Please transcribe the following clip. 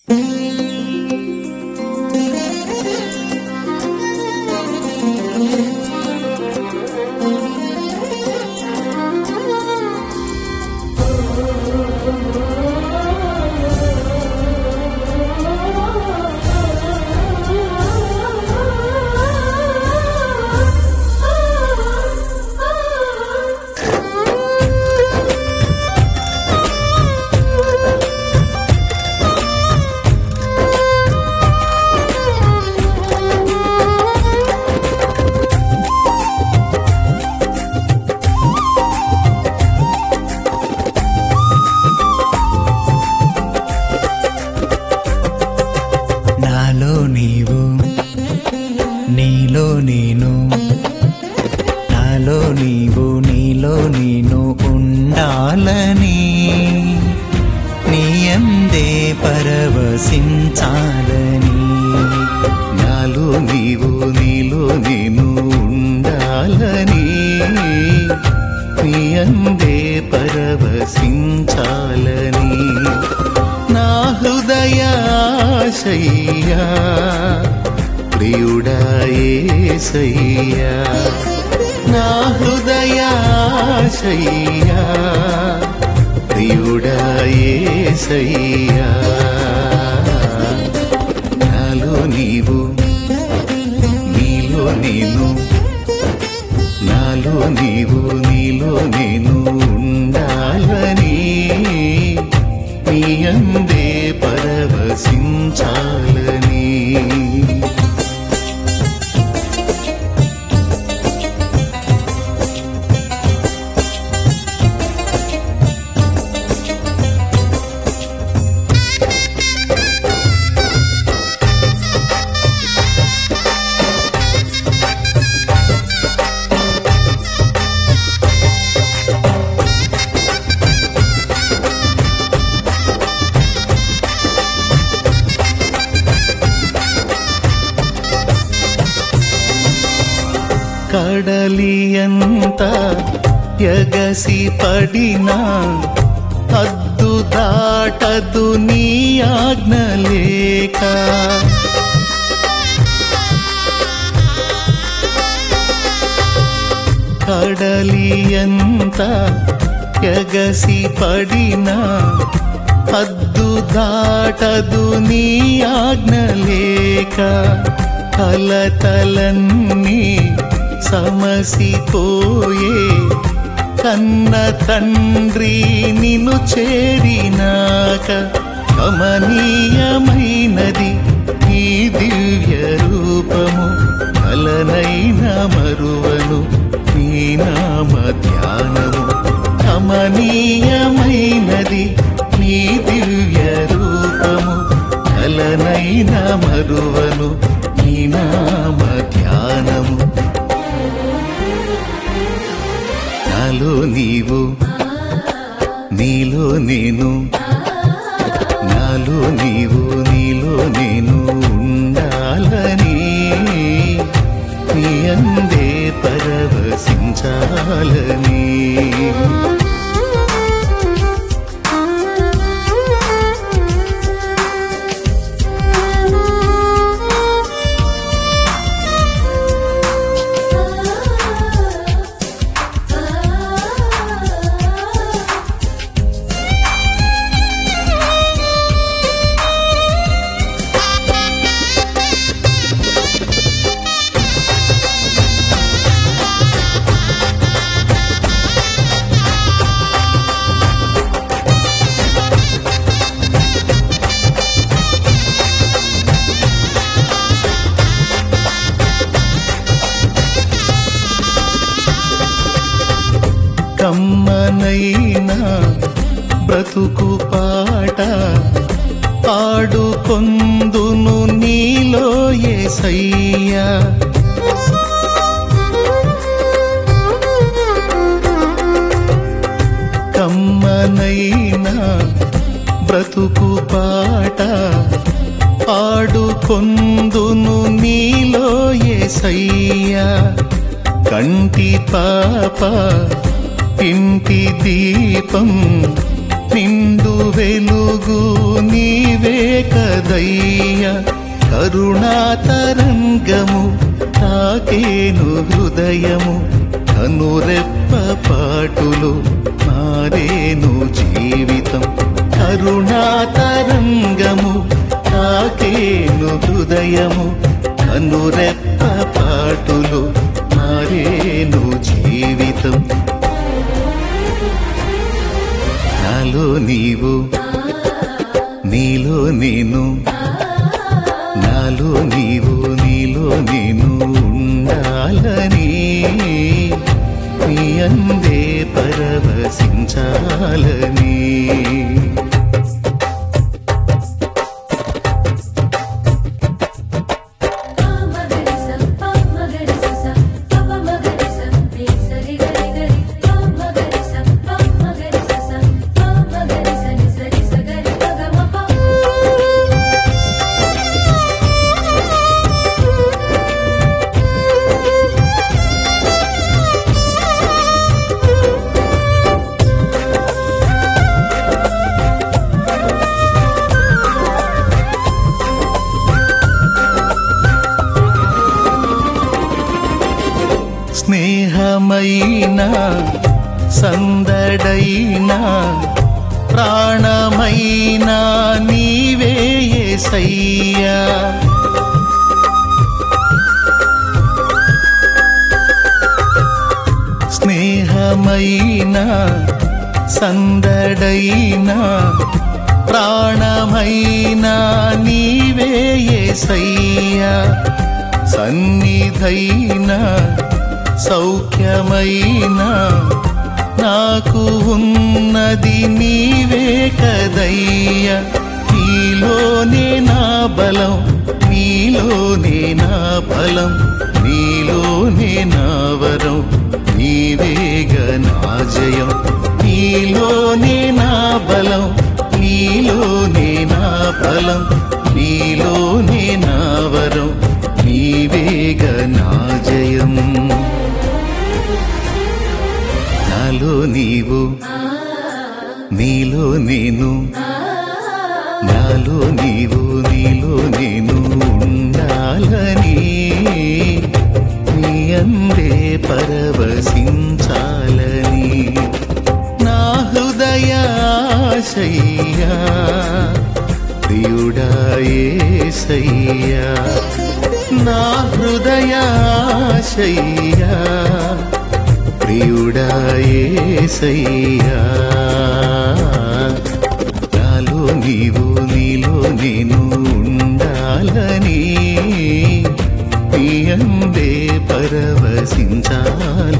నాలో నీవు నీలో నేను నాలో నీవు నీలో నేను ఉండాలని నీయందే పరవశించాలని నాలో నీవు నీలో నేను ఉండాలని నీ అందే పరవశించాలని నా హృదయాశయ్యా ప్రియుడాయేసయ్యా నా హృదయాశయ్యా ప్రియుడాయేసయ్యా నాలో నీవు నీలో నేను నాలో నీవు నీలో నేను ఉండాలని నీ అందే పరవశించాలని కడలియంత ఎగసి పడినా అద్దు దాటదు నీ ఆజ్ఞ లేక కడలియంత ఎగసి పడినా అద్దు దాటదు నీ ఆజ్ఞ లేక కలతలన్నీ సమసిపోయే కన్న తండ్రి నిన్ను చేరినాక కమనీయమైనది ఈ దివ్య రూపము కలనైన మరువను నీ నామ ధ్యానము కమనీయమైనది నీ దివ్య రూపము కలనైన మరువను నీ నామ ధ్యానము నాలో నీవు నీలో నేను నాలో నీవు నీలో నేను ఉండాలని నీ అందే పరవశించాలని కమ్మనైనా బ్రతుకు పాట పాడుకొందును నీలో ఏసయ్యా కమ్మనైనా బ్రతుకు పాట పాడుకొందును నీలో ఏసయ్యా కంటి పాప ఇంటి దీపం నిండు వెలుగు నీవే కదా కదయ్య కరుణాతరంగము తాకేను హృదయము కనురెప్ప పాటులు మారేను జీవితం కరుణాతరంగము తాకేను హృదయము కనురెప్ప పాటులు మారేను జీవితం నాలో నీవు నీలో నేను నాలో నీవు నీలో నేను ఉండాలని నీ అందే పరవశించాలని స్నేహమైన సందడైన ప్రాణమైన నీవే యేసయ్యా స్నేహమైన సందడైన ప్రాణమైన నీవే యేసయ్యా సన్నిధైన సౌఖ్యమైన నాకు ఉన్నది నీవే కదయ్య నీలోనే నా బలం నీలోనే నా బలం నీలోనే నా వరం నీవేగ నా జయం నీలోనే నా బలం నీలోనే నా బలం నీలోనే నా వరం నీవేగ నా జయం నాలో నీవు నీలో నేను నాలో నీవు నీలో నేను ఉండాలని నీ అందే పరవశించాలని నా హృదయాశయ్యా ప్రియుడాయేసయ్యా నా హృదయాశయ్యా ప్రియుడాయేసయ్యా నాలో నీవు నీలో నేను ఉండాలని నీ అందే పరవశించాలని